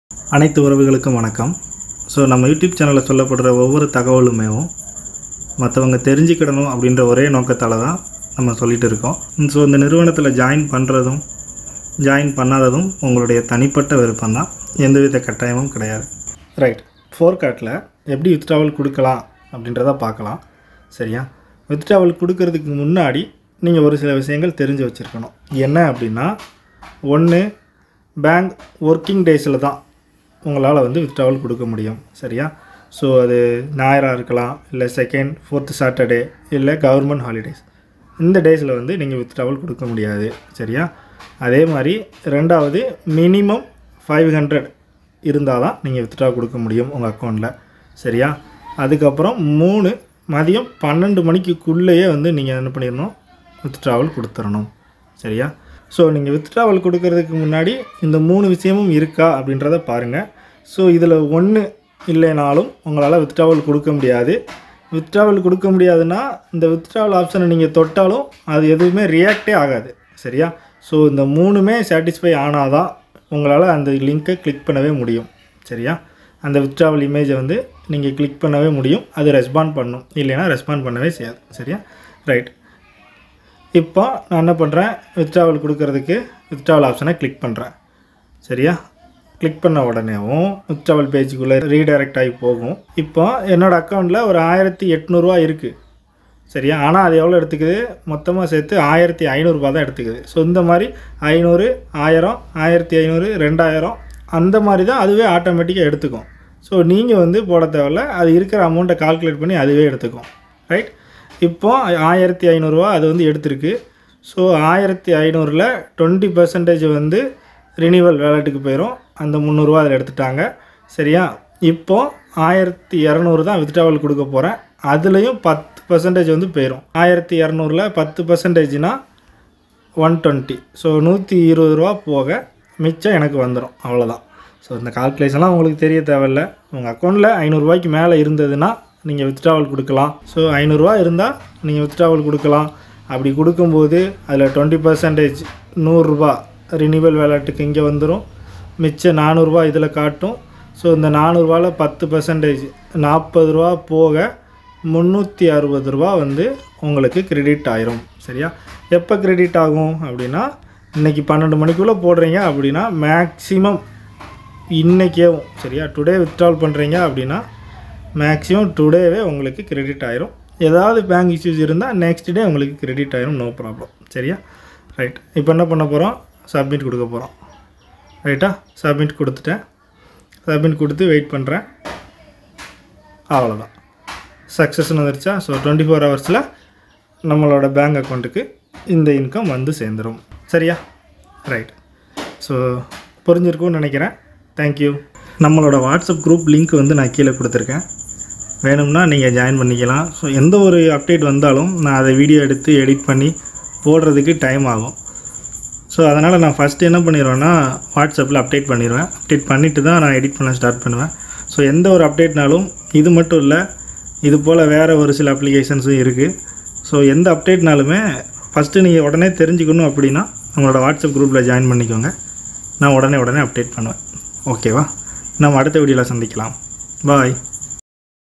அனைத்து உறவுகளுக்கும் வணக்கம் ஸோ நம்ம யூடியூப் சேனலில் சொல்லப்படுற ஒவ்வொரு தகவலுமேவும் மற்றவங்க தெரிஞ்சுக்கிடணும் அப்படின்ற ஒரே நோக்கத்தால் தான் நம்ம சொல்லிட்டு இருக்கோம் ஸோ இந்த நிறுவனத்தில் ஜாயின் பண்ணுறதும் ஜாயின் பண்ணாததும் உங்களுடைய தனிப்பட்ட விருப்பம் தான் எந்தவித கட்டாயமும் கிடையாது ரைட் ஃபோர்காட்டில் எப்படி வித்ட்ராவல் கொடுக்கலாம் அப்படின்றத பார்க்கலாம் சரியா வித்ட்ராவல் கொடுக்கறதுக்கு முன்னாடி நீங்கள் ஒரு சில விஷயங்கள் தெரிஞ்சு வச்சுருக்கணும் என்ன அப்படின்னா ஒன்று பேங்க் ஒர்க்கிங் டேஸில் தான் உங்களால் வந்து வித்ட்ராவல் கொடுக்க முடியும் சரியா ஸோ அது ஞாயிறாக இருக்கலாம் இல்லை செகண்ட் ஃபோர்த்து சாட்டர்டே இல்லை கவர்மெண்ட் ஹாலிடேஸ் இந்த டேஸில் வந்து நீங்கள் வித்ட்ராவல் கொடுக்க முடியாது சரியா அதே மாதிரி ரெண்டாவது மினிமம் ஃபைவ் ஹண்ட்ரட் இருந்தால் தான் நீங்கள் வித்ட்ரா கொடுக்க முடியும் உங்கள் அக்கௌண்ட்டில் சரியா அதுக்கப்புறம் மூணு மதியம் பன்னெண்டு மணிக்குள்ளேயே வந்து நீங்கள் என்ன பண்ணிடணும் வித்ட்ராவல் கொடுத்துடணும் சரியா ஸோ நீங்கள் வித்ட்ராவல் கொடுக்கறதுக்கு முன்னாடி இந்த மூணு விஷயமும் இருக்கா அப்படின்றத பாருங்கள் ஸோ இதில் ஒன்று இல்லைனாலும் உங்களால் வித்ட்ராவல் கொடுக்க முடியாது வித்ட்ராவல் கொடுக்க முடியாதுன்னா இந்த வித்ட்ராவல் ஆப்ஷனை நீங்கள் தொட்டாலும் அது எதுவுமே ரியாக்டே ஆகாது சரியா ஸோ இந்த மூணுமே சாட்டிஸ்ஃபை ஆனால் தான் உங்களால் அந்த லிங்க்கை கிளிக் பண்ணவே முடியும் சரியா அந்த வித்ட்ராவல் இமேஜை வந்து நீங்கள் கிளிக் பண்ணவே முடியும் அது ரெஸ்பாண்ட் பண்ணும் இல்லைன்னா ரெஸ்பாண்ட் பண்ணவே செய்யாது சரியா ரைட் இப்போ நான் என்ன பண்ணுறேன் வித்ட்ராவல் கொடுக்கறதுக்கு வித்ட்ராவல் ஆப்ஷனை கிளிக் பண்ணுறேன் சரியா கிளிக் பண்ண உடனேவும் வித்ட்ராவல் பேஜுக்குள்ளே ரீடைரக்ட் ஆகி போகும் இப்போ என்னோடய அக்கௌண்ட்டில் ஒரு ஆயிரத்தி எட்நூறுவா இருக்குது சரியா ஆனால் அது எவ்வளோ எடுத்துக்குது மொத்தமாக சேர்த்து ஆயிரத்தி ஐநூறுரூபா தான் எடுத்துக்குது ஸோ இந்த மாதிரி ஐநூறு ஆயிரம் ஆயிரத்தி ஐநூறு ரெண்டாயிரம் அந்த மாதிரி தான் அதுவே ஆட்டோமேட்டிக்காக எடுத்துக்கும் ஸோ நீங்கள் வந்து போட தேவையில்ல அது இருக்கிற அமௌண்ட்டை கால்குலேட் பண்ணி அதுவே எடுத்துக்கும் ரைட் இப்போ ஆயிரத்தி ஐநூறுரூவா அது வந்து எடுத்திருக்கு ஸோ ஆயிரத்தி ஐநூறில் டுவெண்ட்டி பர்சன்டேஜ் வந்து ரினிவல் வேலெட்டுக்கு போயிடும் அந்த முந்நூறுரூவா அதில் எடுத்துட்டாங்க சரியா இப்போ ஆயிரத்தி இரநூறு தான் வித்ட்ராவல் கொடுக்க போகிறேன் அதுலேயும் பத்து பர்சன்டேஜ் வந்து போயிடும் ஆயிரத்தி இரநூறுல பத்து பர்சன்டேஜ்னா ஒன் டுவெண்ட்டி ஸோ நூற்றி இருபது ரூபா போக மிச்சம் எனக்கு வந்துடும் அவ்வளோதான் ஸோ இந்த கால்குலேஷன்லாம் உங்களுக்கு தெரிய தேவையில்ல உங்கள் அக்கௌண்ட்டில் ஐநூறுரூவாய்க்கு மேலே இருந்ததுன்னா நீங்கள் வித்ட்ராவல் கொடுக்கலாம் ஸோ ஐநூறுரூவா இருந்தால் நீங்கள் வித்ட்ராவல் கொடுக்கலாம் அப்படி கொடுக்கும்போது அதில் டுவெண்ட்டி பர்சன்டேஜ் நூறுரூபா ரினிவல் வேலட்டுக்கு இங்கே வந்துடும் மிச்சம் நானூறுரூவா இதில் காட்டும் ஸோ இந்த நானூறுரூவாவில் பத்து பர்சன்டேஜ் நாற்பது ரூபா போக முந்நூற்றி அறுபது ரூபா வந்து உங்களுக்கு கிரெடிட் ஆயிரும் சரியா எப்போ கிரெடிட் ஆகும் அப்படின்னா இன்றைக்கி பன்னெண்டு மணிக்குள்ளே போடுறீங்க அப்படின்னா மேக்ஸிமம் இன்றைக்கேவும் சரியா டுடே வித்ட்ரால் பண்ணுறீங்க அப்படின்னா மேக்ஸிமம் டுடேவே உங்களுக்கு கிரெடிட் ஆயிரும் ஏதாவது பேங்க் இஷ்யூஸ் இருந்தால் நெக்ஸ்ட் டே உங்களுக்கு கிரெடிட் ஆயிரும் நோ ப்ராப்ளம் சரியா ரைட் இப்போ என்ன பண்ண போகிறோம் சப்மிட் கொடுக்க போகிறோம் ரைட்டா சப்மிட் கொடுத்துட்டேன் சப்மிட் கொடுத்து வெயிட் பண்ணுறேன் அவ்வளோதான் சக்ஸஸ்னு வந்துருச்சா ஸோ டுவெண்ட்டி ஃபோர் ஹவர்ஸில் நம்மளோட பேங்க் அக்கௌண்ட்டுக்கு இந்த இன்கம் வந்து சேர்ந்துடும் சரியா ரைட் ஸோ புரிஞ்சிருக்கும்னு நினைக்கிறேன் தேங்க்யூ நம்மளோட வாட்ஸ்அப் குரூப் லிங்க் வந்து நான் கீழே கொடுத்துருக்கேன் வேணும்னா நீங்கள் ஜாயின் பண்ணிக்கலாம் ஸோ எந்த ஒரு அப்டேட் வந்தாலும் நான் அதை வீடியோ எடுத்து எடிட் பண்ணி போடுறதுக்கு டைம் ஆகும் ஸோ அதனால் நான் ஃபஸ்ட்டு என்ன பண்ணிடுவேன்னா வாட்ஸ்அப்பில் அப்டேட் பண்ணிடுவேன் அப்டேட் பண்ணிவிட்டு தான் நான் எடிட் பண்ண ஸ்டார்ட் பண்ணுவேன் ஸோ எந்த ஒரு அப்டேட்னாலும் இது மட்டும் இல்லை இது போல் வேறு ஒரு சில அப்ளிகேஷன்ஸும் இருக்குது ஸோ எந்த அப்டேட்னாலுமே ஃபஸ்ட்டு நீங்கள் உடனே தெரிஞ்சுக்கணும் அப்படின்னா நம்மளோட வாட்ஸ்அப் குரூப்பில் ஜாயின் பண்ணிக்கோங்க நான் உடனே உடனே அப்டேட் பண்ணுவேன் ஓகேவா நம்ம அடுத்த வீடியோவில் சந்திக்கலாம் பாய்